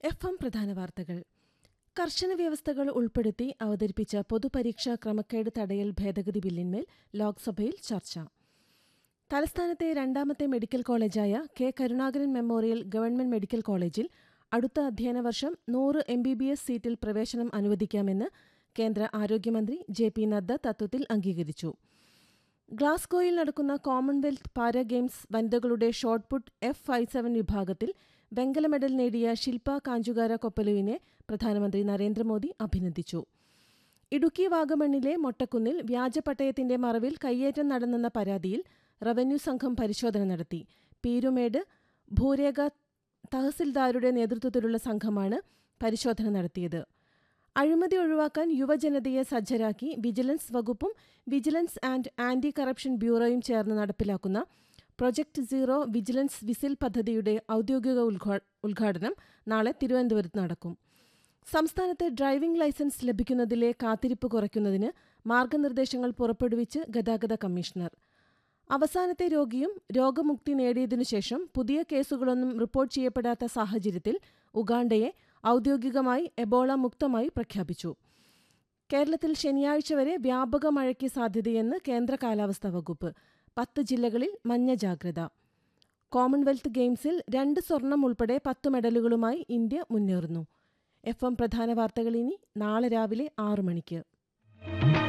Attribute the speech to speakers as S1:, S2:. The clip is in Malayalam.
S1: എഫ് എം പ്രധാന വാർത്തകൾ കർശന വ്യവസ്ഥകൾ ഉൾപ്പെടുത്തി അവതരിപ്പിച്ച പൊതുപരീക്ഷാ ക്രമക്കേട് തടയൽ ഭേദഗതി ബില്ലിന്മേൽ ലോക്സഭയിൽ ചർച്ച തലസ്ഥാനത്തെ രണ്ടാമത്തെ മെഡിക്കൽ കോളേജായ K Karunakaran memorial government medical കോളേജിൽ അടുത്ത അധ്യയന വർഷം നൂറ് എം ബി ബി എസ് സീറ്റിൽ പ്രവേശനം അനുവദിക്കാമെന്ന് കേന്ദ്ര ആരോഗ്യമന്ത്രി ജെ പി നദ്ദ തത്വത്തിൽ അംഗീകരിച്ചു ഗ്ലാസ്ഗോയിൽ നടക്കുന്ന കോമൺവെൽത്ത് പാര ഗെയിംസ് വനിതകളുടെ ഷോട്ട്പുട്ട് എഫ് ഫൈവ് സെവൻ വിഭാഗത്തിൽ വെങ്കല മെഡൽ നേടിയ ശില്പ കാഞ്ചുകാര കൊപ്പലുവിനെ പ്രധാനമന്ത്രി നരേന്ദ്രമോദി അഭിനന്ദിച്ചു ഇടുക്കി വാഗമണ്ണിലെ മൊട്ടക്കുന്നിൽ വ്യാജപട്ടയത്തിന്റെ മറവിൽ കയ്യേറ്റം നടന്നെന്ന പരാതിയിൽ റവന്യൂ സംഘം പരിശോധന നടത്തി പീരുമേട് ഭൂരേഖ തഹസിൽദാരുടെ നേതൃത്വത്തിലുള്ള സംഘമാണ് പരിശോധന നടത്തിയത് അഴിമതി ഒഴിവാക്കാൻ യുവജനതയെ സജ്ജരാക്കി വിജിലൻസ് വകുപ്പും വിജിലൻസ് ആൻഡ് ആന്റി കറപ്ഷൻ ബ്യൂറോയും ചേർന്ന് നടപ്പിലാക്കുന്ന പ്രൊജക്ട് സീറോ വിജിലൻസ് വിസിൽ പദ്ധതിയുടെ ഔദ്യോഗിക ഉദ്ഘാ- ഉദ്ഘാടനം നാളെ തിരുവനന്തപുരത്ത് നടക്കും സംസ്ഥാനത്ത് ഡ്രൈവിംഗ് ലൈസൻസ് ലഭിക്കുന്നതിലെ കാത്തിരിപ്പ് കുറയ്ക്കുന്നതിന് മാർഗനിർദ്ദേശങ്ങൾ പുറപ്പെടുവിച്ച് ഗതാഗത കമ്മീഷണർ അവസാനത്തെ രോഗിയും രോഗമുക്തി നേടിയതിനു ശേഷം പുതിയ കേസുകളൊന്നും റിപ്പോർട്ട് ചെയ്യപ്പെടാത്ത സാഹചര്യത്തിൽ ഉഗാണ്ടയെ ഔദ്യോഗികമായി എബോള മുക്തമായി പ്രഖ്യാപിച്ചു കേരളത്തിൽ ശനിയാഴ്ച വരെ വ്യാപക മഴയ്ക്ക് സാധ്യതയെന്ന് കേന്ദ്ര കാലാവസ്ഥാ വകുപ്പ് പത്ത് ജില്ലകളിൽ മഞ്ഞ ജാഗ്രത കോമൺവെൽത്ത് ഗെയിംസിൽ രണ്ട് സ്വർണം ഉൾപ്പെടെ പത്ത് മെഡലുകളുമായി ഇന്ത്യ മുന്നേറുന്നു എഫ് എം പ്രധാന വാർത്തകൾ ഇനി നാളെ രാവിലെ ആറു മണിക്ക്